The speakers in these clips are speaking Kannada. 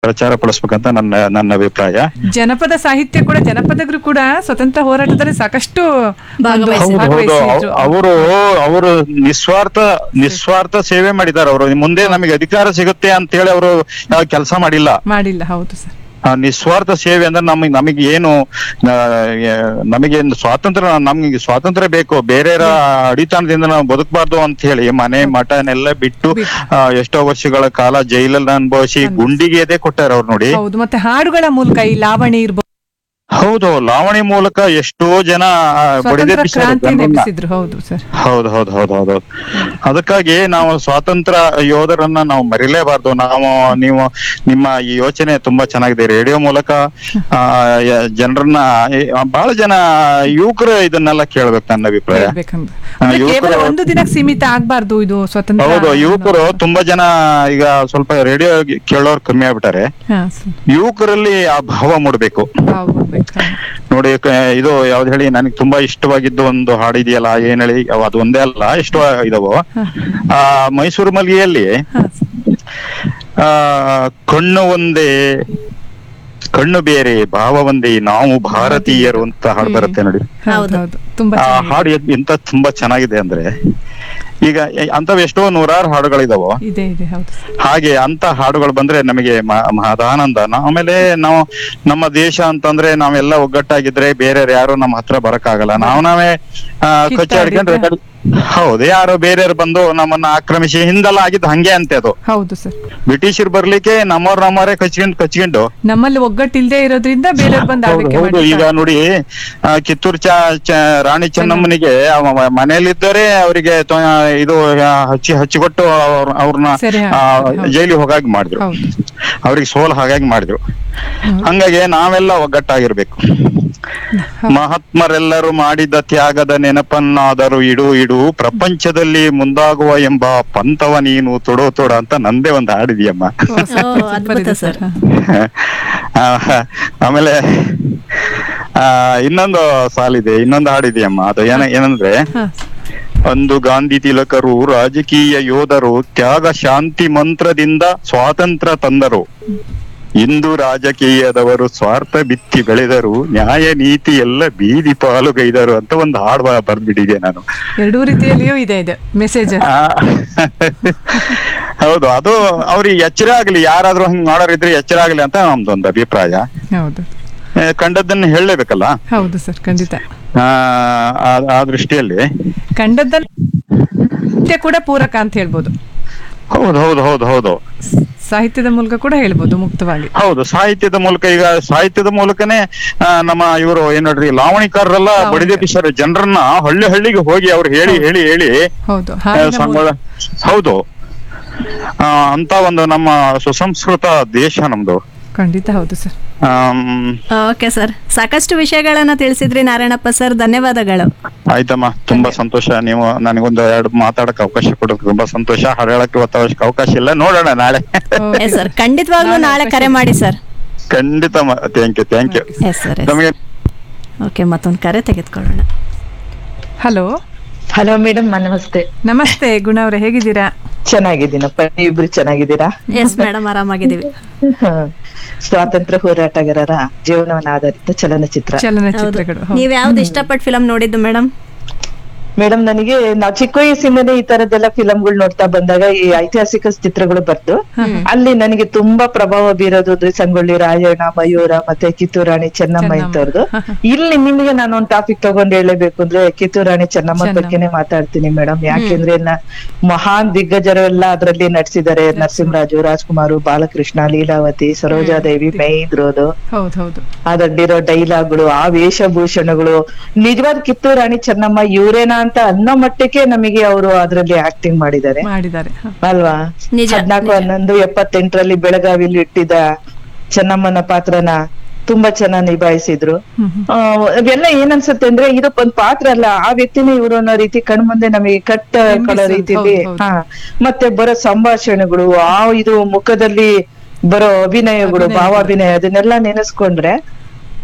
ಪ್ರಚಾರ ಪಡಿಸ್ಬೇಕಂತ ನನ್ನ ನನ್ನ ಅಭಿಪ್ರಾಯ ಜನಪದ ಸಾಹಿತ್ಯ ಕೂಡ ಜನಪದಗಳು ಕೂಡ ಸ್ವತಂತ್ರ ಹೋರಾಟದಲ್ಲಿ ಸಾಕಷ್ಟು ಒಂದು ಭಾಗವಹಿಸಿದ್ರು. ಹೌದು ಹೌದು ಭಾಗವಹಿಸಿದ್ರು. ಅವರು ಅವರು ನಿಸ್ವಾರ್ಥ ನಿಸ್ವಾರ್ಥ ಸೇವೆ ಮಾಡಿದ್ದಾರೆ ಅವರು ಮುಂದೆ ನಮಗೆ ಅಧಿಕಾರ ಸಿಗುತ್ತೆ ಅಂತ ಹೇಳಿ ಅವರು ಕೆಲಸ ಮಾಡಿಲ್ಲ ಮಾಡಿಲ್ಲ ಹೌದು ಸರ್ ಆ ನಿಸ್ವಾರ್ಥ ಸೇವೆ ಅಂದ್ರೆ ನಮಗೆ ನಮಗೆ ಏನು ಆ, ಯ- ನಮಗೆ ಒಂದು ಸ್ವಾತಂತ್ರ್ಯ ನಮ್ಗೆ ಸ್ವಾತಂತ್ರ್ಯ ಬೇಕು ಬೇರೆಯವರ ಅಡಿತಾಣದಿಂದ ನಾವು ಬದುಕಬಾರ್ದು ಅಂತ ಹೇಳಿ ಮನೆ ಮಠನೆಲ್ಲ ಬಿಟ್ಟು ಆ, ಎಷ್ಟೋ ವರ್ಷಗಳ ಕಾಲ ಜೈಲಲ್ಲಿ ಅನುಭವಿಸಿ ಗುಂಡಿಗೆ ಎದೆ ಕೊಟ್ಟಾರ ಅವ್ರು ನೋಡಿ ಹೌದು ಮತ್ತೆ ಹಾಡುಗಳ ಮೂಲಕ ಈ ಲಾವಣಿ ಇರ್ಬೋದು ಹೌದು ಲಾವಣಿ ಮೂಲಕ ಎಷ್ಟೋ ಜನ ಆ, ಸ್ವತಂತ್ರ ಬಡಿದೆಬ್ಬಿಸಿದ್ರು ಕ್ರಾಂತಿ ಜನರನ್ನ. ನೆಪಿಸಿದ್ರು ಹೌದು ಸರ್ ಹೌದು ಹೌದು ಹೌದು ಹೌದು ಅದಕ್ಕಾಗಿ ನಾವು ಸ್ವಾತಂತ್ರ್ಯ ಯೋಧರನ್ನ ನಾವು ಮರಿಲೇಬಾರ್ದು ನಾವು ನೀವು ನಿಮ್ಮ ಈ ಯೋಚನೆ ತುಂಬಾ ಚೆನ್ನಾಗಿದೆ ರೇಡಿಯೋ ಮೂಲಕ ಆ, ಯ- ಜನರನ್ನ ಈ, ಬಹಳ ಜನ ಯುವಕರು ಇದನ್ನೆಲ್ಲ ಕೇಳ್ಬೇಕು ನನ್ನ ಅಭಿಪ್ರಾಯ ಹೇಳ್ಬೇಕಂದ್ರೆ ಆ, ಅಂದ್ರೆ ಕೇವಲ ಯುವಕರು- ಒಂದು ದಿನಕ್ಕೆ ಸೀಮಿತ ಆಗ್ಬಾರ್ದು ಇದು ಸ್ವತಂತ್ರ ಹೌದು ಯುವಕರು ತುಂಬಾ ಜನ ಈಗ ಸ್ವಲ್ಪ ರೇಡಿಯೋ ಕೇಳೋರು ಕಮ್ಮಿ ಆಗ್ಬಿಟ್ಟಾರೆ ಹಾ ಸರ್ ಯುವಕರಲ್ಲಿ ಆ ಭಾವ ಮೂಡ್ಬೇಕು ಹೌದು ಹೋಗ್ಬೇಕು. ಹಾ. ನೋಡಿ ಕ- ಇದು ಯಾವ್ದು ಹೇಳಿ ನನಗೆ ತುಂಬಾ ಇಷ್ಟವಾಗಿದ್ದು ಒಂದು ಹಾಡು ಇದೆಯಲ್ಲ ಏನ್ ಹೇಳಿ ಅವ್ ಅದು ಒಂದೇ ಅಲ್ಲ ಇಷ್ಟ ಇದಾವು ಆ ಮೈಸೂರು ಮಲ್ಲಿಗೆಯಲ್ಲಿ ಹಾ ಸರ್. ಆ ಕಣ್ಣು ಒಂದೇ ಕಣ್ಣು ಬೇರೆ ಭಾವ ಒಂದೇ ನಾವು ಭಾರತೀಯರು ಅಂತ ಹಾಡು ಬರುತ್ತೆ ನೋಡಿ ಹೌದು ಹೌದು. ಹೌದು ತುಂಬಾ ಆ ಚೆನ್ನಾಗಿದೆ. ಹಾಡು ಎ- ಎಂತ ತುಂಬಾ ಚೆನ್ನಾಗಿದೆ ಅಂದ್ರೆ ಈಗ ಎ- ಅಂತವ್ ಎಷ್ಟೋ ನೂರಾರು ಹಾಡುಗಳಿದಾವು ಇದೆ ಇದೆ ಹೌದು ಸರ್. ಹಾಗೆ ಅಂತ ಹಾಡುಗಳು ಬಂದ್ರೆ ನಮಗೆ ಮ- ಮಹದಾನಂದ ನ- ಆಮೇಲೆ ನಾವು ನಮ್ಮ ದೇಶ ಅಂತಂದ್ರೆ ನಾವೆಲ್ಲ ಒಗ್ಗಟ್ಟಾಗಿದ್ರೆ ಬೇರೆ ಯಾರು ನಮ್ಮ ಹತ್ರ ಬರಕ್ಕಾಗಲ್ಲ ನಾವು ನಾವೇ ಆ, ಕಚ್ಚಾಡ್ಕೊಂಡು ಕಿತ್ತಾಡಿದ್ರೆ? ಹೌದು ಯಾರೋ ಬೇರೆಯವ್ರು ಬಂದು ನಮ್ಮನ್ನ ಆಕ್ರಮಿಸಿ ಹಿಂದೆಲ್ಲ ಆಗಿದ್ದು ಹಂಗೆ ಅಂತೆ ಅದು ಹೌದು ಸರ್ ಬ್ರಿಟಿಷರು ಬರ್ಲಿಕ್ಕೆ ನಮ್ಮವ್ರ ನಮ್ಮವರೇ ಕಚ್ಕೊಂಡು ಕಚ್ಕೊಂಡು ನಮ್ಮಲ್ಲಿ ಒಗ್ಗಟ್ಟಿಲ್ದೇ ಇರೋದ್ರಿಂದ ಬೇರೆಯವ್ರು ಬಂದು ಹೌದು ಆಳ್ವಿಕೆ ಹೌದು ಈಗ ಮಾಡಿದ್ದಾರೆ. ನೋಡಿ ಆ, ಕಿತ್ತೂರು ಚ ಚ- ರಾಣಿ ಚೆನ್ನಮ್ಮನಿಗೆ ಅವ ಮ- ಮನೆಯಲ್ಲಿದ್ದವರೇ ಅವರಿಗೆ ಇದು ಆ, ಹಚ್ಚಿ ಹಚ್ಚಿಕೊಟ್ಟು ಅವ್ರ- ಅವ್ರನ್ನ ಸರಿ, ಆ, ಹೌದು. ಜೈಲಿಗೆ ಹೋಗಾಗಿ ಮಾಡಿದ್ರು ಹೌದು ಅವ್ರಿಗೆ ಸೋಲ್ ಹಾಗಾಗಿ ಮಾಡಿದ್ರು ಹಂಗಾಗಿ ನಾವೆಲ್ಲ ಒಗ್ಗಟ್ಟಾಗಿರ್ಬೇಕು ಮಹಾತ್ಮರೆಲ್ಲರೂ ಮಾಡಿದ ತ್ಯಾಗದ ನೆನಪನ್ನಾದರೂ ಇಡು ಇಡು ಪ್ರಪಂಚದಲ್ಲಿ ಮುಂದಾಗುವ ಎಂಬ ಪಂಥವ ನೀನು ತೊಡೋ ತೊಡ ಅಂತ ನಂದೇ ಒಂದು ಹಾಡಿದ್ಯಮ್ಮ ಓ, ಸರ್, ಓ, ಸೂಪರ್ ಅದ್ಭುತ ಇದೆ ಸರ್. ಹಾ. ಆ, ಆಮೇಲೆ ಆ ಇನ್ನೊಂದು ಸಾಲಿದೆ ಇನ್ನೊಂದು ಹಾಡಿದೆಯಮ್ಮ ಅದು ಏನ ಏನಂದ್ರೆ ಹಾ. ಅಂದು ಗಾಂಧಿ ತಿಲಕರು ರಾಜಕೀಯ ಯೋಧರು ತ್ಯಾಗ ಶಾಂತಿ ಮಂತ್ರದಿಂದ ಸ್ವಾತಂತ್ರ್ಯ ತಂದರು ಇಂದು ರಾಜಕೀಯದವರು ಸ್ವಾರ್ಥ ಬಿತ್ತಿ ಬೆಳೆದರು ನ್ಯಾಯ ನೀತಿ ಎಲ್ಲ ಬೀದಿ ಪಾಲುಗೈದರು ಅಂತ ಒಂದು ಹಾಡು ಬ- ಬರ್ದ್ಬಿಟ್ಟಿದೆ ನಾನು ಎರಡೂ ರೀತಿಯಲ್ಲಿಯೂ ಇದೆ ಇದೆ ಮೆಸೇಜ್ ಆ, ಹೌದು ಅದು ಅವ್ರಿಗೆ ಎಚ್ಚರ ಆಗ್ಲಿ ಯಾರಾದ್ರೂ ಹಂಗ್ ಮಾಡೋರಿದ್ರೆ ಎಚ್ಚರ ಆಗ್ಲಿ ಅಂತ ನಮ್ದೊಂದು ಅಭಿಪ್ರಾಯ ಹೌದು ಆ, ಕಂಡದ್ದನ್ನ ಹೇಳಲೇಬೇಕಲ್ಲ ಹೌದು ಸರ್ ಖಂಡಿತ ಆ, ಆ- ಆ ದೃಷ್ಟಿಯಲ್ಲಿ ಕಂಡದ್ದನ್ನ ಸಾಹಿತ್ಯ ಕೂಡ ಪೂರಕ ಅಂತ ಹೇಳ್ಬೋದು ಹೌದು ಹೌದು ಹೌದು ಹೌದು ಸಾಹಿತ್ಯದ ಮೂಲಕ ಕೂಡ ಹೇಳ್ಬೋದು ಮುಕ್ತವಾಗಿ ಹೌದು ಸಾಹಿತ್ಯದ ಮೂಲಕ ಈಗ ಸಾಹಿತ್ಯದ ಮೂಲಕನೇ ಆ, ನಮ್ಮ ಇವರು ಏನ್ ನೋಡ್ರಿ ಲಾವಣಿಕಾರರೆಲ್ಲ ಲಾವಣಿಕಾರ. ಬಡಿದೆಬ್ಬಿಸ್ತಾರೆ ಜನರನ್ನ ಹಳ್ಳಿ ಹಳ್ಳಿಗೆ ಹೋಗಿ ಅವ್ರು ಹೇಳಿ ಹೇಳಿ ಹೇಳಿ ಹೌದು ಆ, ಹಾಡಿನ ಸಂಗೊಳ್ಳ ಮೂಲಕ. ಹೌದು ಆ, ಅಂತ ಒಂದು ನಮ್ಮ ಸುಸಂಸ್ಕೃತ ದೇಶ ನಮ್ದು ಖಂಡಿತ ಹೌದು ಸರ್ ಆಮ್, ಓಕೆ ಸರ್ ಸಾಕಷ್ಟು ವಿಷಯಗಳನ್ನ ತಿಳಿಸಿದ್ರಿ ನಾರಾಯಣಪ್ಪ ಸರ್ ಧನ್ಯವಾದಗಳು ಆಯ್ತಮ್ಮ ತುಂಬಾ ಸಂತೋಷ ನೀವು ನನಗೊಂದು ಎರಡು ಮಾತಾಡಕ್ ಅವಕಾಶ ಕೊಡೋದು ತುಂಬಾ ಸಂತೋಷ ಹಾಡು ಹೇಳಕ್ ಇವತ್ತು ಅವಶ್ಯ ಅವಕಾಶ ಇಲ್ಲ ನೋಡೋಣ ನಾಳೆ Okay. ಎಸ್ ಸರ್ ಖಂಡಿತವಾಗ್ಲೂ ನಾಳೆ ನಾಳೆ ಕರೆ ಅವಕಾಶ ಮಾಡಿ ಸರ್ ಖಂಡಿತ thank you thank you yes sir ನಮಗೆ ಓಕೆ ಮತ್ತೊಂದು ಕರೆ ತೆಗೆದುಕೊಳ್ಳೋಣ ಹಲೋ ಹಲೋ ಮೇಡಮ್ ನಮಸ್ತೆ ನಮಸ್ತೆ ಗುಣ ಅವರೇ ಹೇಗಿದ್ದೀರಾ ಚೆನ್ನಾಗಿದ್ದೀನಪ್ಪ ನೀವಿಬ್ರು ಚೆನ್ನಾಗಿದ್ದೀರಾ ಎಸ್ ಮೇಡಮ್ ಆರಾಮಾಗಿದ್ದೀವಿ ಹ. ಸ್ವಾತಂತ್ರ್ಯ ಹೋರಾಟಗಾರರ ಜೀವನವನ್ನು ಆಧಾರಿತ ಚಲನಚಿತ್ರ ಹೌದು ಚಲನಚಿತ್ರಗಳು ಹೌದು. ನೀವ್ ಯಾವ್ದು ಇಷ್ಟಪಟ್ಟು ಫಿಲಂ ನೋಡಿದ್ದು ಮೇಡಮ್ ಮೇಡಮ್ ನನಗೆ ನಾವು ಚಿಕ್ಕ ವಯಸ್ಸಿಂದನೇ ಈ ತರದ್ದೆಲ್ಲ ಫಿಲಂಗಳು ನೋಡ್ತಾ ಬಂದಾಗ ಈ ಐತಿಹಾಸಿಕ ಚಿತ್ರಗಳು ಬರ್ತು ಅಲ್ಲಿ ನನಗೆ ತುಂಬಾ ಪ್ರಭಾವ ಬೀರೋದು ಅಂದ್ರೆ ಸಂಗೊಳ್ಳಿ ರಾಯಣ್ಣ ಮಯೂರ ಮತ್ತೆ ಕಿತ್ತೂರು ರಾಣಿ ಚೆನ್ನಮ್ಮ ಚೆನ್ನಮ್ಮ. ಇಂಥವ್ರದ್ದು ಇಲ್ಲಿ ನಿಮಗೆ ನಾನು ಒಂದು ಟಾಪಿಕ್ ತಗೊಂಡು ಹೇಳಬೇಕು ಅಂದ್ರೆ ಕಿತ್ತೂರು ರಾಣಿ ಚೆನ್ನಮ್ಮ ಚೆನ್ನಮ್ಮ. ಬಗ್ಗೆನೇ ಮಾತಾಡ್ತೀನಿ ಮೇಡಮ್ ಯಾಕೆಂದ್ರೆ ನ- ಮಹಾನ್ ದಿಗ್ಗಜರು ಎಲ್ಲ ಅದರಲ್ಲಿ ನಟಿಸಿದ್ದಾರೆ ನರಸಿಂಹರಾಜು ರಾಜ್ಕುಮಾರು ಬಾಲಕೃಷ್ಣ ಲೀಲಾವತಿ ಸರೋಜಾದೇವಿ ಮೇಯ್ದ್ರೋದು ಹೌದು ಹೌದು ಅದರಲ್ಲಿರೋ ಡೈಲಾಗ್ಗಳು ಆ ವೇಷಭೂಷಣಗಳು ನಿಜವಾದ ಕಿತ್ತೂರು ರಾಣಿ ಚೆನ್ನಮ್ಮ ಇವರೇನಾ ಅಂತ ಅನ್ನೋ ಮಟ್ಟಕ್ಕೆ ನಮಗೆ ಅವರು ಅದರಲ್ಲಿ ಆಕ್ಟಿಂಗ್ ಮಾಡಿದ್ದಾರೆ ಮಾಡಿದ್ದಾರೆ ಹ. ಅಲ್ವಾ ನಿಜ, ಹದ್ನಾಲ್ಕು ನಿಜ. ಹನ್ನೊಂದು ಎಪ್ಪತ್ತೆಂಟರಲ್ಲಿ ಬೆಳಗಾವಿಲಿ ಇಟ್ಟಿದ್ದ ಚೆನ್ನಮ್ಮನ ಪಾತ್ರನ ತುಂಬಾ ಚೆನ್ನಾಗಿ ನಿಭಾಯಿಸಿದ್ರು ಹ್ಮ್ ಹ್ಮ್. ಆ, ಇವೆಲ್ಲ ಏನನ್ಸುತ್ತೆ ಅಂದ್ರೆ ಇದು ಒಂದ್ ಪಾತ್ರ ಅಲ್ಲ ಆ ವ್ಯಕ್ತಿನೇ ಇವರು ಅನ್ನೋ ರೀತಿ ಕಣ್ಮುಂದೆ ನಮಗೆ ಕಟ್ಟ ಕೊಡೋ ಬಿಂಬಿಸೋದು, ರೀತಿಲಿ ಹೌದು, ಹೌದು. ಹಾ ಮತ್ತೆ ಬರೋ ಸಂಭಾಷಣೆಗಳು ಆ ಇದು ಮುಖದಲ್ಲಿ ಬರೋ ಅಭಿನಯಗಳು ಅಭಿನಯಗಳು. ಭಾವಾಭಿನಯ ಅದನ್ನೆಲ್ಲ ನೆನೆಸ್ಕೊಂಡ್ರೆ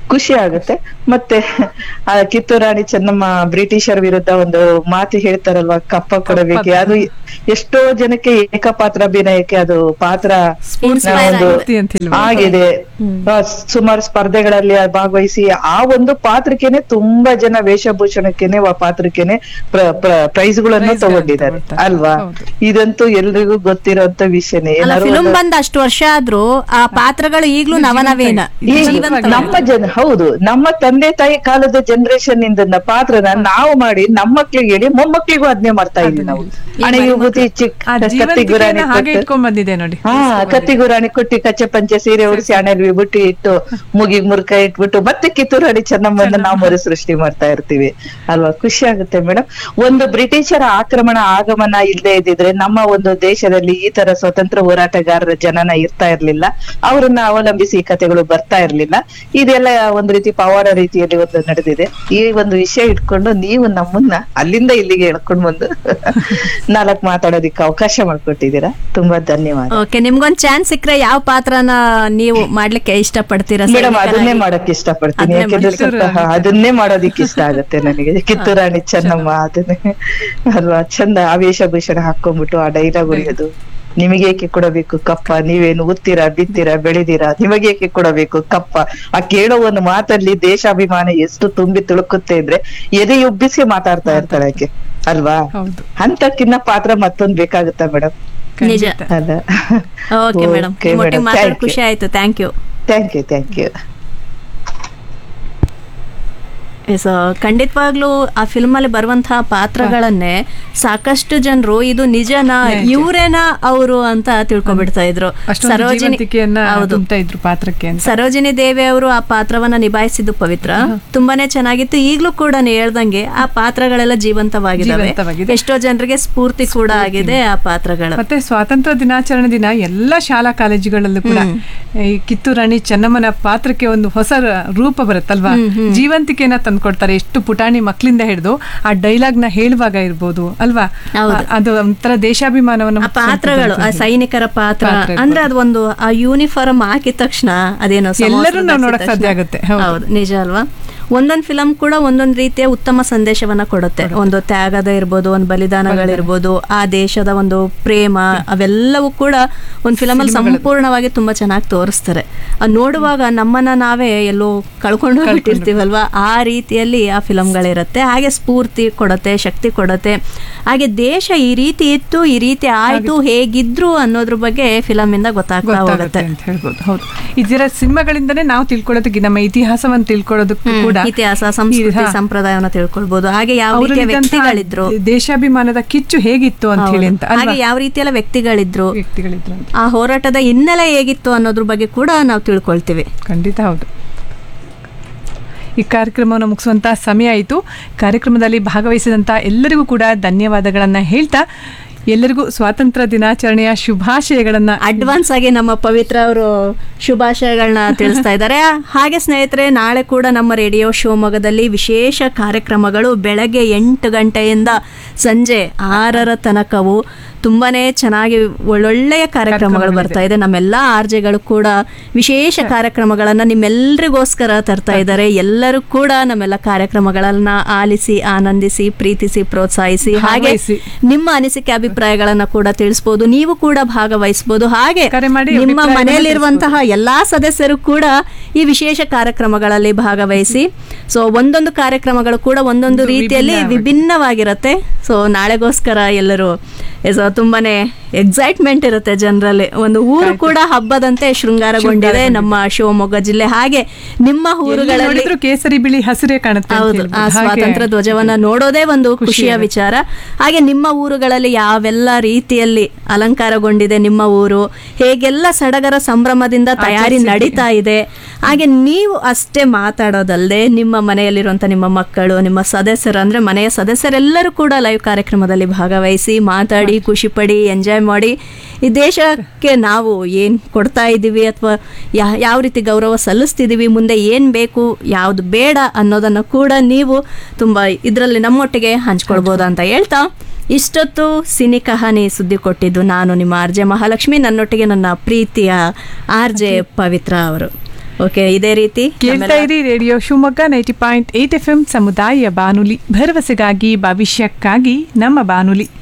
ಖುಷಿ ಆಗುತ್ತೆ ಮತ್ತೆ ಆ ಕಿತ್ತೂರು ರಾಣಿ ಚೆನ್ನಮ್ಮ ಬ್ರಿಟಿಷರ್ ವಿರುದ್ಧ ಒಂದು ಮಾತು ಹೇಳ್ತಾರಲ್ವಾ ಕಪ್ಪ ಕೊಡಬೇಕು ಅದು ಎಷ್ಟೋ ಜನಕ್ಕೆ ಏಕಪಾತ್ರ ಅಭಿನಯಕ್ಕೆ ಅದು ಪಾತ್ರ Inspire ಒಂದು ಆಗುತ್ತೆ ಅಂತ ಹೇಳ್ಬೋದು. ಆಗಿದೆ ಆ, ಸುಮಾರು ಸ್ಪರ್ಧೆಗಳಲ್ಲಿ ಭಾಗವಹಿಸಿ ಆ ಒಂದು ಪಾತ್ರಕ್ಕೆನೆ ತುಂಬಾ ಜನ ವೇಷಭೂಷಣಕ್ಕೆನೆ ಆ ಪಾತ್ರಕ್ಕೆನೆ ಪ್ರೈಸ್ ಗಳನ್ನು Prize ಗಳನ್ನ ತಗೊಂಡಿದ್ದಾರೆ ತಗೊಳ್ತಾರೆ. ಅಲ್ವಾ ಹೌದು. ಇದಂತೂ ಎಲ್ರಿಗೂ ಗೊತ್ತಿರೋಂತ ವಿಷಯನೇ ಅಲ್ಲ ಏನಾದ್ರು ಫಿಲ್ಮ್ ಒಂದು- ಬಂದ ಅಷ್ಟು ವರ್ಷ ಆದ್ರೂ ಆ ಪಾತ್ರಗಳು ಈಗ್ಲೂ ನವನವೇನ ಈ ಜೀವಂತ ನಮ್ಮ ಜನ ಹೌದು ನಮ್ಮ ತಂದೆ ತಾಯಿ ಕಾಲದ ಜನರೇಷನ್ ಇಂದ ಪಾತ್ರನ ನಾವು ಮಾಡಿ ನಮ್ಮ ಮಕ್ಳಿಗೆ ಹೇಳಿ ಮೊಮ್ಮಕ್ಳಿಗೂ ಅದನ್ನೇ ಮಾಡ್ತಾ ಇದ್ವಿ ನಾವು ಹಣೆ ವಿಭೂತಿ ಚಿಕ್ಕ ಆ ಕತ್ತಿ ಗುರಾಣಿ ಜೀವಂತಿಕೆಯನ್ನ ಹಾಗೆ ಕೊಟ್ಟು ಇಟ್ಕೊಂಡ್ ಬಂದಿದೆ ನೋಡಿ ಹಾ ಕತ್ತಿ ಗುರಾಣಿ ಕೊಟ್ಟಿ ಕಚ್ಚೆ ಪಂಚೆ ಸೀರೆ ಉಡಿಸಿ ಹಣೆಲ್ ವಿಭೂತಿ ಇಟ್ಟು ಮುಗಿಗ್ ಮುರ್ಕ ಇಟ್ಬಿಟ್ಟು ಮತ್ತೆ ಕಿತ್ತೂರು ರಾಣಿ ಚೆನ್ನಮ್ಮನ ನಾವು ಮರು ಸೃಷ್ಟಿ ಮಾಡ್ತಾ ಇರ್ತೀವಿ ಅಲ್ವಾ ಖುಷಿ ಆಗುತ್ತೆ ಮೇಡಮ್ ಒಂದು ಬ್ರಿಟಿಷರ ಆಕ್ರಮಣ ಆಗಮನ ಇಲ್ಲದೆ ಇದ್ದಿದ್ರೆ ನಮ್ಮ ಒಂದು ದೇಶದಲ್ಲಿ ಈ ತರ ಸ್ವತಂತ್ರ ಹೋರಾಟಗಾರರ ಜನನ ಇರ್ತಾ ಇರ್ಲಿಲ್ಲ ಅವರನ್ನ ಅವಲಂಬಿಸಿ ಈ ಕಥೆಗಳು ಬರ್ತಾ ಇರ್ಲಿಲ್ಲ ಇದೆಲ್ಲ ಒಂದು ರೀತಿ ಪವಾಡ ರೀತಿಯಲ್ಲಿ ಒಂದು ನಡೆದಿದೆ ಈ ಒಂದು ವಿಷಯ ಇಟ್ಕೊಂಡು ನೀವು ನಮ್ಮನ್ನ ಅಲ್ಲಿಂದ ಇಲ್ಲಿಗೆ ಎಳ್ಕೊಂಡ್ ಬಂದು ನಾಲ್ಕು ಮಾತಾಡೋದಿಕ್ಕೆ ಅವಕಾಶ ಮಾಡ್ಕೊಟ್ಟಿದ್ದೀರಾ ತುಂಬಾ ಧನ್ಯವಾದ ಓಕೆ ನಿಮ್ಗೊಂದ್ ಚಾನ್ಸ್ ಸಿಕ್ಕ್ರೆ ಯಾವ ಪಾತ್ರನ ನೀವು ಮಾಡ್ಲಿಕ್ಕೆ ಇಷ್ಟಪಡ್ತೀರಾ ಮೇಡಮ್ ಅದನ್ನೇ ಸೈನಿಕರಾಗಿ? ಮಾಡಕ್ ಇಷ್ಟಪಡ್ತೀನಿ ಅದನ್ನೇ ಯಾಕೆಂದ್ರೆ ಮಾಡ್ಲಿಕ್ಕೆ ಸ್ವಲ್ಪ ಹಾ, ಅದನ್ನೇ ಮಾಡೋದಿಕ್ಕೆ ಇಷ್ಟ ಆಗುತ್ತೆ ನನಗೆ ಕಿತ್ತೂರು ರಾಣಿ ಚೆನ್ನಮ್ಮ ಅದನ್ನೇ ಅಲ್ವಾ ಚಂದ ಆ ವೇಷಭೂಷಣ ಹಾಕೊಂಡ್ಬಿಟ್ಟು ಆ ಡೈಲಾಗ್ ಹೊಡೆಯೋದು ನಿಮಗೇಕೆ ಕೊಡಬೇಕು ಕಪ್ಪ ನೀವೇನು ಉತ್ತೀರಾ ಬಿತ್ತೀರಾ ಬೆಳಿದೀರಾ ನಿಮಗೇಕೆ ಕೊಡಬೇಕು ಕಪ್ಪ ಆ ಕೇಳೋ ಒಂದು ಮಾತಲ್ಲಿ ದೇಶಾಭಿಮಾನ ಎಷ್ಟು ತುಂಬಿ ತುಳುಕುತ್ತೆ ಅಂದ್ರೆ ಎದೆಯುಬ್ಬಿಸಿ ಮಾತಾಡ್ತಾ ಇರ್ತಾಳೆ ಆಕೆ ಅಲ್ವಾ ಹೌದು ಅಂತಕ್ಕಿನ್ನ ಪಾತ್ರ ಮತ್ತೊಂದ್ ಬೇಕಾಗುತ್ತಾ ಮೇಡಮ್ ನಿಜ ಖಂಡಿತ. ಅಲ್ಲ ಓಕೆ ಮೇಡಮ್ Okay, ಒಟ್ಟಿಗೆ madam. ಮಾತಾಡಿ Thank you. ಖುಷಿ ಆಯ್ತು thank you thank you thank you yes ಖಂಡಿತವಾಗ್ಲೂ ಆ ಫಿಲ್ಮ್ ಅಲ್ಲಿ ಬರುವಂತಹ ಪಾತ್ರಗಳನ್ನೇ ಸಾಕಷ್ಟು ಜನರು ಇದು ನಿಜನಾ ಇವರೇನಾ ಅವರು ಅಂತ ತಿಳ್ಕೊಬಿಡ್ತಾ ಇದ್ರು ಅಷ್ಟೊಂದು ಸರೋಜಿನಿ ಜೀವಂತಿಕೆಯನ್ನ ಹೌದು ತುಂಬತಾ ಇದ್ರು ಪಾತ್ರಕ್ಕೆ ಅಂತ ಸರೋಜಿನಿ ದೇವಿ ಅವರು ಆ ಪಾತ್ರವನ್ನ ನಿಭಾಯಿಸಿದ್ದು ಪವಿತ್ರ ತುಂಬಾನೇ ಚೆನ್ನಾಗಿತ್ತು ಈಗ್ಲೂ ಕೂಡ ನೀವ್ ಹೇಳ್ದಂಗೆ ಆ ಪಾತ್ರಗಳೆಲ್ಲ ಜೀವಂತವಾಗಿದ್ದಾವೆ ಜೀವಂತವಾಗಿದೆ. ಎಷ್ಟೋ ಜನರಿಗೆ ಸ್ಫೂರ್ತಿ ಕೂಡ ಆಗಿದೆ ಆ ಪಾತ್ರಗಳು ಮತ್ತೆ ಸ್ವಾತಂತ್ರ್ಯ ದಿನಾಚರಣೆ ದಿನ ಎಲ್ಲ ಶಾಲಾ ಕಾಲೇಜುಗಳಲ್ಲೂ ಕೂಡ ಈ ಕಿತ್ತೂರು ರಾಣಿ ಚೆನ್ನಮ್ಮನ ಪಾತ್ರಕ್ಕೆ ಒಂದು ಹೊಸ ರ- ರೂಪ ಬರುತ್ತಲ್ವಾ ಜೀವಂತಿಕೆಯನ್ನ ತಂದ್ಕೊಡ್ತಾರೆ ಎಷ್ಟು ಪುಟಾಣಿ ಮಕ್ಕಳಿಂದ ಹಿಡಿದು ಆ ಡೈಲಾಗ್ ನ ಹೇಳುವಾಗ ಇರ್ಬೋದು ಅಲ್ವಾ ಹೌದು. ಆ- ಅದು ಒಂಥರ ದೇಶಾಭಿಮಾನವನ್ನು ಆ ಪಾತ್ರಗಳು ಆ ಸೈನಿಕರ ಪಾತ್ರ ಪಾತ್ರ ಅಂದ್ರೆ ಅದು ಒಂದು ಆ ಯೂನಿಫಾರ್ಮ್ ಹಾಕಿದ ತಕ್ಷಣ ಅದೇನೋ ಸಮವಸ್ತ್ರ ಎಲ್ಲರೂ ನಾವು ಧರಿಸಿದ ನೋಡಕ್ ತಕ್ಷಣ- ಸಾಧ್ಯ ಆಗುತ್ತೆ. ಹೌದು. ಹೌದು ನಿಜ ಅಲ್ವಾ ಒಂದೊಂದು ಫಿಲಂ ಕೂಡ ಒಂದೊಂದು ರೀತಿಯ ಉತ್ತಮ ಸಂದೇಶವನ್ನ ಕೊಡುತ್ತೆ ಒಂದು ತ್ಯಾಗದ ಇರ್ಬೋದು ಒಂದು ಬಲಿದಾನಗಳಿರ್ಬೋದು ಆ ದೇಶದ ಒಂದು ಪ್ರೇಮ ಅವೆಲ್ಲವೂ ಕೂಡ ಒಂದು ಫಿಲಮ್ ಅಲ್ಲಿ ಸಂಪೂರ್ಣವಾಗಿ ತುಂಬಾ ಚೆನ್ನಾಗಿ ತೋರಿಸ್ತಾರೆ ಅದ್ ನೋಡುವಾಗ ನಮ್ಮನ್ನ ನಾವೇ ಎಲ್ಲೋ ಕಳ್ಕೊಂಡು ಬಿಟ್ಟಿರ್ತೀವಲ್ವಾ ಆ ರೀತಿಯಲ್ಲಿ ಆ ಫಿಲಮ್ಗಳಿರುತ್ತೆ ಹಾಗೆ ಸ್ಫೂರ್ತಿ ಕೊಡುತ್ತೆ ಶಕ್ತಿ ಕೊಡುತ್ತೆ ಹಾಗೆ ದೇಶ ಈ ರೀತಿ ಇತ್ತು ಈ ರೀತಿ ಆಯ್ತು ಹೇಗಿದ್ರು ಅನ್ನೋದ್ರ ಬಗ್ಗೆ ಫಿಲಮ್ ಇಂದ ಗೊತ್ತಾಗ್ತಾ ಗೊತ್ತಾಗುತ್ತೆ ಹೋಗುತ್ತೆ ಅಂತ ಹೇಳ್ಬೋದು ಹೌದು ಇದರ ಸಿನಿಮಾಗಳಿಂದನೇ ನಾವು ತಿಳ್ಕೊಳ್ಳೋದಕ್ಕೆ ನಮ್ಮ ಇತಿಹಾಸವನ್ನು ತಿಳ್ಕೊಳ್ಳೋದಕ್ಕೂ ಕೂಡ ಇತಿಹಾಸ ಸಂಸ್ಕೃತಿ ಹಾ. ಸಂಪ್ರದಾಯವನ್ನ ತಿಳ್ಕೊಳ್ಬಹುದು ಹಾಗೆ ಯಾವ ರೀತಿಯ ಅವರಲ್ಲಿದ್ದಂತಹ ವ್ಯಕ್ತಿಗಳಿದ್ರು ದೇಶಾಭಿಮಾನದ ಕಿಚ್ಚು ಹೇಗಿತ್ತು ಅಂತ ಹೇಳಿ ಅಂತ ಹಾಗೆ ಅಲ್ವಾ ಯಾವ ರೀತಿಯೆಲ್ಲ ವ್ಯಕ್ತಿಗಳಿದ್ರು ವ್ಯಕ್ತಿಗಳಿದ್ರು ಅಂತ ಆ ಹೋರಾಟದ ಹಿನ್ನೆಲೆ ಹೇಗಿತ್ತು ಅನ್ನೋದ್ರ ಬಗ್ಗೆ ಕೂಡ ನಾವು ತಿಳ್ಕೊಳ್ತೀವಿ ಖಂಡಿತ ಹೌದು ಈ ಕಾರ್ಯಕ್ರಮವನ್ನು ಮುಗಿಸುವಂತ ಸಮಯ ಆಯಿತು ಕಾರ್ಯಕ್ರಮದಲ್ಲಿ ಭಾಗವಹಿಸಿದಂಥ ಎಲ್ಲರಿಗೂ ಕೂಡ ಧನ್ಯವಾದಗಳನ್ನು ಹೇಳ್ತಾ ಎಲ್ಲರಿಗೂ ಸ್ವಾತಂತ್ರ್ಯ ದಿನಾಚರಣೆಯ ಶುಭಾಶಯಗಳನ್ನು ಅಡ್ವಾನ್ಸ್ ಆಗಿ ನಮ್ಮ ಪವಿತ್ರ ಅವರು ಶುಭಾಶಯಗಳನ್ನ ತಿಳಿಸ್ತಾ ಇದ್ದಾರೆ ಹಾಗೆ ಸ್ನೇಹಿತರೆ ನಾಳೆ ಕೂಡ ನಮ್ಮ ರೇಡಿಯೋ ಶಿವಮೊಗ್ಗದಲ್ಲಿ ವಿಶೇಷ ಕಾರ್ಯಕ್ರಮಗಳು ಬೆಳಗ್ಗೆ ಎಂಟು ಗಂಟೆಯಿಂದ ಸಂಜೆ ಆರರ ತನಕವು ತುಂಬಾನೇ ಚೆನ್ನಾಗಿ ಒಳ್ಳೊಳ್ಳೆಯ ಕಾರ್ಯಕ್ರಮಗಳು ಬರ್ತಾ ಇದೆ ನಮ್ಮೆಲ್ಲ ಆರ್ಜೆಗಳು ಕೂಡ ವಿಶೇಷ ಕಾರ್ಯಕ್ರಮಗಳನ್ನ ನಿಮ್ಮೆಲ್ಲರಿಗೋಸ್ಕರ ತರ್ತಾ ಇದ್ದಾರೆ ಎಲ್ಲರೂ ಕೂಡ ನಮ್ಮೆಲ್ಲ ಕಾರ್ಯಕ್ರಮಗಳನ್ನ ಆಲಿಸಿ ಆನಂದಿಸಿ ಪ್ರೀತಿಸಿ ಪ್ರೋತ್ಸಾಹಿಸಿ ಹಾಗೆ ಭಾಗವಹಿಸಿ. ನಿಮ್ಮ ಅನಿಸಿಕೆ ಅಭಿಪ್ರಾಯಗಳನ್ನ ಕೂಡ ತಿಳಿಸಬಹುದು ನೀವು ಕೂಡ ಭಾಗವಹಿಸಬಹುದು ಹಾಗೆ ಕರೆ ಮಾಡಿ ನಿಮ್ಮ ಅಭಿಪ್ರಾಯವನ್ನ ಮನೆಯಲ್ಲಿರುವಂತಹ ಎಲ್ಲಾ ಸದಸ್ಯರು ಕೂಡ ಈ ವಿಶೇಷ ಕಾರ್ಯಕ್ರಮಗಳಲ್ಲಿ ಭಾಗವಹಿಸಿ ಸೊ ಒಂದೊಂದು ಕಾರ್ಯಕ್ರಮಗಳು ಕೂಡ ಒಂದೊಂದು ರೀತಿಯಲ್ಲಿ ವಿಭಿನ್ನವಾಗಿರುತ್ತೆ ಸೊ ನಾಳೆಗೋಸ್ಕರ ಎಲ್ಲರೂ ಸೊ ತುಂಬಾನೇ ಎಕ್ಸೈಟ್ಮೆಂಟ್ ಇರುತ್ತೆ ಜನರಲ್ಲಿ ಒಂದು ಊರು ಕೂಡ ಹಬ್ಬದಂತೆ ಶೃಂಗಾರಗೊಂಡಿದೆ ನಮ್ಮ ಶಿವಮೊಗ್ಗ ಜಿಲ್ಲೆ ಹಾಗೆ ನಿಮ್ಮ ಎಲ್ಲಿ ಊರುಗಳಲ್ಲಿ ನೋಡಿದ್ರು ಕೇಸರಿ ಬಿಳಿ ಹಸಿರೇ ಕಾಣುತ್ತೆ ಅಂತ ಹೌದು ಹೇಳ್ಬೋದು. ಆ ಹಾಗೆ ಸ್ವಾತಂತ್ರ್ಯ ಧ್ವಜವನ್ನ ನೋಡೋದೇ ಒಂದು ಖುಷಿಯ ಆಗುತ್ತೆ. ವಿಚಾರ ಹಾಗೆ ನಿಮ್ಮ ಊರುಗಳಲ್ಲಿ ಯಾವೆಲ್ಲ ರೀತಿಯಲ್ಲಿ ಅಲಂಕಾರಗೊಂಡಿದೆ ನಿಮ್ಮ ಊರು ಹೇಗೆಲ್ಲ ಸಡಗರ ಸಂಭ್ರಮದಿಂದ ತಯಾರಿ ನಡೀತಾ ಇದೆ ಹಾಗೆ ನೀವು ಅಷ್ಟೇ ಮಾತಾಡೋದಲ್ಲದೆ ನಿಮ್ಮ ಮನೆಯಲ್ಲಿರುವಂತ ನಿಮ್ಮ ಮಕ್ಕಳು ನಿಮ್ಮ ಸದಸ್ಯರು ಅಂದ್ರೆ ಮನೆಯ ಸದಸ್ಯರೆಲ್ಲರೂ ಕೂಡ ಲೈವ್ ಕಾರ್ಯಕ್ರಮದಲ್ಲಿ ಭಾಗವಹಿಸಿ ಮಾತಾಡಿ ಖುಷಿ ಪಡಿ ಎಂಜಾಯ್ ಮಾಡಿ ಈ ದೇಶಕ್ಕೆ ನಾವು ಏನ್ ಕೊಡ್ತಾ ಇದ್ದೀವಿ ಅಥವಾ ಯಾವ ರೀತಿ ಗೌರವ ಸಲ್ಲಿಸ್ತಿದ್ದೀವಿ ಮುಂದೆ ಏನ್ ಬೇಕು ಯಾವ್ದು ಬೇಡ ಅನ್ನೋದನ್ನ ಕೂಡ ನೀವು ತುಂಬಾ ಇದರಲ್ಲಿ ನಮ್ಮೊಟ್ಟಿಗೆ ಹಂಚ್ಕೊಳ್ಬೋದು ಅಂತ ಹೇಳ್ತಾ ಇಷ್ಟೊತ್ತು ಸಿನಿ ಕಹಾನಿ ಸುದ್ದಿ ಕೊಟ್ಟಿದ್ದು ನಾನು ನಿಮ್ಮ ಆರ್ ಜೆ ಮಹಾಲಕ್ಷ್ಮಿ ನನ್ನೊಟ್ಟಿಗೆ ನನ್ನ ಪ್ರೀತಿಯ ಆರ್ ಜೆ ಪವಿತ್ರ ಅವರು ಓಕೆ ಇದೇ ರೀತಿ ಕೇಳ್ತಾ ಇರಿ radio Shivamogga ninety point eight F M ಸಮುದಾಯ ಬಾನುಲಿ ಭರವಸೆಗಾಗಿ ಭವಿಷ್ಯಕ್ಕಾಗಿ ನಮ್ಮ ಬಾನುಲಿ